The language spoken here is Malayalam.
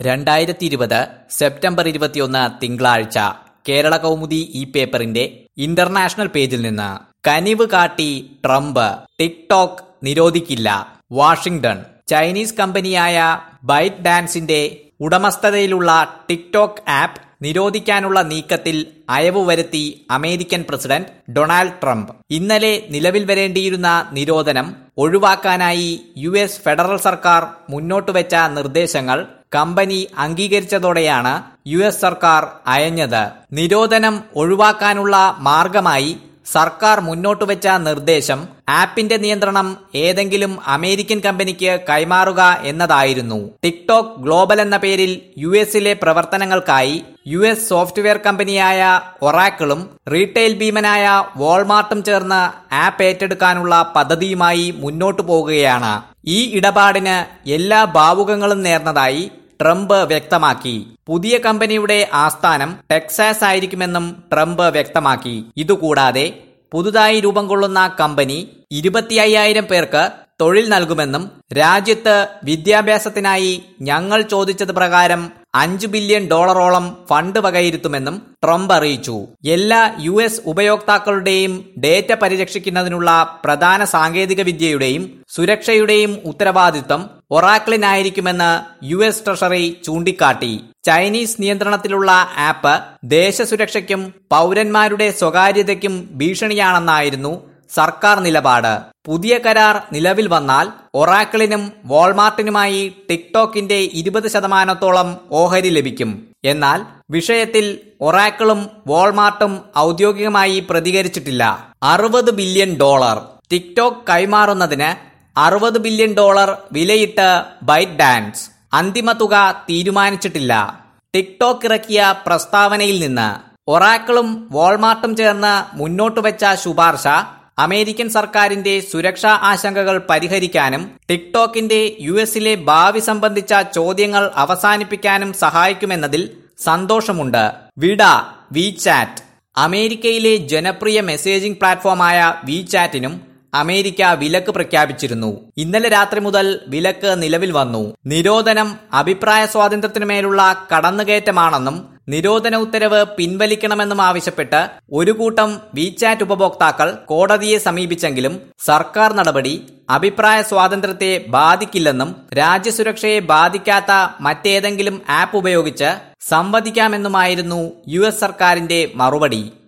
രണ്ടായിരത്തി ഇരുപത് സെപ്റ്റംബർ ഇരുപത്തിയൊന്ന് തിങ്കളാഴ്ച കേരള കൗമുദി ഈ പേപ്പറിന്റെ ഇന്റർനാഷണൽ പേജിൽ നിന്ന് കനിവ് കാട്ടി ട്രംപ് ടിക്ടോക്ക് നിരോധിക്കില്ല വാഷിംഗ്ടൺ ചൈനീസ് കമ്പനിയായ ബൈറ്റ് ഡാൻസിന്റെ ഉടമസ്ഥതയിലുള്ള ടിക്ടോക്ക് ആപ്പ് നിരോധിക്കാനുള്ള നീക്കത്തിൽ അയവ് വരുത്തി അമേരിക്കൻ പ്രസിഡന്റ് ഡൊണാൾഡ് ട്രംപ് ഇന്നലെ നിലവിൽ വരേണ്ടിയിരുന്ന നിരോധനം ഒഴിവാക്കാനായി യു എസ് ഫെഡറൽ സർക്കാർ മുന്നോട്ടുവെച്ച നിർദ്ദേശങ്ങൾ കമ്പനി അംഗീകരിച്ചതോടെയാണ് യു എസ് സർക്കാർ അയഞ്ഞത് നിരോധനം ഒഴിവാക്കാനുള്ള മാർഗമായി സർക്കാർ മുന്നോട്ടുവെച്ച നിർദ്ദേശം ആപ്പിന്റെ നിയന്ത്രണം ഏതെങ്കിലും അമേരിക്കൻ കമ്പനിക്ക് കൈമാറുക എന്നതായിരുന്നു ടിക്ടോക്ക് ഗ്ലോബൽ എന്ന പേരിൽ യു എസിലെ പ്രവർത്തനങ്ങൾക്കായി യു എസ് സോഫ്റ്റ്വെയർ കമ്പനിയായ ഒറാക്കിളും റീറ്റെയിൽ ഭീമനായ വോൾമാർട്ടും ചേർന്ന് ആപ്പ് ഏറ്റെടുക്കാനുള്ള പദ്ധതിയുമായി മുന്നോട്ടു പോകുകയാണ് ഈ ഇടപാടിന് എല്ലാ ഭാവുകങ്ങളും നേർന്നതായി ട്രംപ് വ്യക്തമാക്കി പുതിയ കമ്പനിയുടെ ആസ്ഥാനം ടെക്സാസ് ആയിരിക്കുമെന്നും ട്രംപ് വ്യക്തമാക്കി ഇതുകൂടാതെ പുതുതായി രൂപം കൊള്ളുന്ന കമ്പനി ഇരുപത്തി അയ്യായിരം പേർക്ക് തൊഴിൽ നൽകുമെന്നും രാജ്യത്ത് വിദ്യാഭ്യാസത്തിനായി ഞങ്ങൾ ചോദിച്ചത് പ്രകാരം അഞ്ചു ബില്യൺ ഡോളറോളം ഫണ്ട് വകയിരുത്തുമെന്നും ട്രംപ് അറിയിച്ചു എല്ലാ യു എസ് ഉപയോക്താക്കളുടെയും ഡേറ്റ പരിരക്ഷിക്കുന്നതിനുള്ള പ്രധാന സാങ്കേതിക വിദ്യയുടെയും സുരക്ഷയുടെയും ഉത്തരവാദിത്വം ഒറാക്കിളിനായിരിക്കുമെന്ന് യു എസ് ട്രഷറി ചൂണ്ടിക്കാട്ടി ചൈനീസ് നിയന്ത്രണത്തിലുള്ള ആപ്പ് ദേശസുരക്ഷയ്ക്കും പൗരന്മാരുടെ സ്വകാര്യതയ്ക്കും ഭീഷണിയാണെന്നായിരുന്നു സർക്കാർ നിലപാട് പുതിയ കരാർ നിലവിൽ വന്നാൽ ഒറാക്കിളിനും വാൾമാർട്ടിനുമായി ടിക്ടോക്കിന്റെ ഇരുപത് ശതമാനത്തോളം ഓഹരി ലഭിക്കും എന്നാൽ വിഷയത്തിൽ ഒറാക്കിളും വാൾമാർട്ടും ഔദ്യോഗികമായി പ്രതികരിച്ചിട്ടില്ല അറുപത് ബില്യൺ ഡോളർ ടിക്ടോക്ക് കൈമാറുന്നതിന് അറുപത് ബില്യൺ ഡോളർ വിലയിട്ട് ബൈറ്റ് ഡാൻസ് അന്തിമ തുക തീരുമാനിച്ചിട്ടില്ല ടിക്ടോക്ക് ഇറക്കിയ പ്രസ്താവനയിൽ നിന്ന് ഒറാക്കിളും വാൾമാർട്ടും ചേർന്ന് മുന്നോട്ടുവെച്ച ശുപാർശ അമേരിക്കൻ സർക്കാരിന്റെ സുരക്ഷാ ആശങ്കകൾ പരിഹരിക്കാനും ടിക്ടോക്കിന്റെ യു എസിലെ ഭാവി സംബന്ധിച്ച ചോദ്യങ്ങൾ അവസാനിപ്പിക്കാനും സഹായിക്കുമെന്നതിൽ സന്തോഷമുണ്ട് വിട വിചാറ്റ് അമേരിക്കയിലെ ജനപ്രിയ മെസ്സേജിംഗ് പ്ലാറ്റ്ഫോമായ വിചാറ്റിനും അമേരിക്ക വിലക്ക് പ്രഖ്യാപിച്ചിരുന്നു ഇന്നലെ രാത്രി മുതൽ വിലക്ക് നിലവിൽ വന്നു നിരോധനം അഭിപ്രായ സ്വാതന്ത്ര്യത്തിനുമേലുള്ള കടന്നുകയറ്റമാണെന്നും നിരോധന ഉത്തരവ് പിൻവലിക്കണമെന്നും ആവശ്യപ്പെട്ട് ഒരു കൂട്ടം വിചാറ്റ് ഉപഭോക്താക്കൾ കോടതിയെ സമീപിച്ചെങ്കിലും സർക്കാർ നടപടി അഭിപ്രായ സ്വാതന്ത്ര്യത്തെ ബാധിക്കില്ലെന്നും രാജ്യസുരക്ഷയെ ബാധിക്കാത്ത മറ്റേതെങ്കിലും ആപ്പ് ഉപയോഗിച്ച് സംവദിക്കാമെന്നുമായിരുന്നു യു സർക്കാരിന്റെ മറുപടി